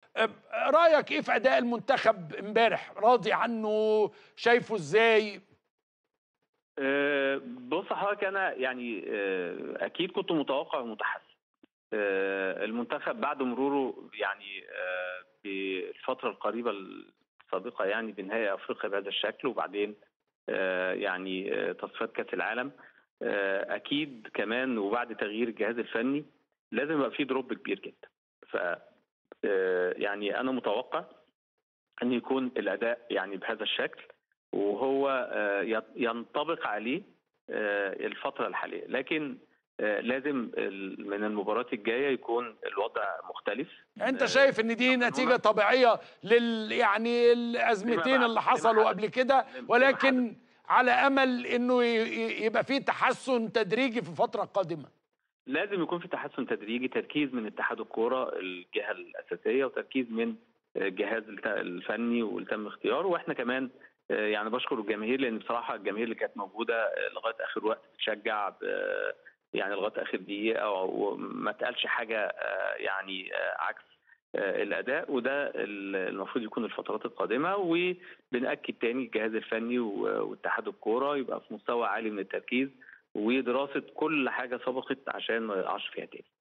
رايك ايه في اداء المنتخب امبارح راضي عنه شايفه ازاي أه بص حضرتك انا يعني أه اكيد كنت متوقع ومتحسن أه المنتخب بعد مروره يعني في الفتره القريبه السابقه يعني بنهائي افريقيا بهذا الشكل وبعدين يعني تصفيات كاس العالم اكيد كمان وبعد تغيير الجهاز الفني لازم يبقى في دروب كبير جدا ف يعني انا متوقع ان يكون الاداء يعني بهذا الشكل وهو ينطبق عليه الفتره الحاليه لكن لازم من المباراه الجايه يكون الوضع مختلف انت شايف ان دي نتيجه طبيعيه لل يعني الازمتين اللي حصلوا قبل كده ولكن على امل انه يبقى في تحسن تدريجي في الفتره القادمه لازم يكون في تحسن تدريجي تركيز من اتحاد الكوره الجهه الاساسيه وتركيز من الجهاز الفني واللي تم اختياره واحنا كمان يعني بشكر الجماهير لان بصراحه الجماهير اللي كانت موجوده لغايه اخر وقت بتشجع يعني لغايه اخر دقيقه وما اتقالش حاجه يعني عكس الاداء وده المفروض يكون الفترات القادمه وبناكد تاني الجهاز الفني واتحاد الكوره يبقى في مستوى عالي من التركيز ودراسه كل حاجه سبقت عشان ما يقعش فيها تاني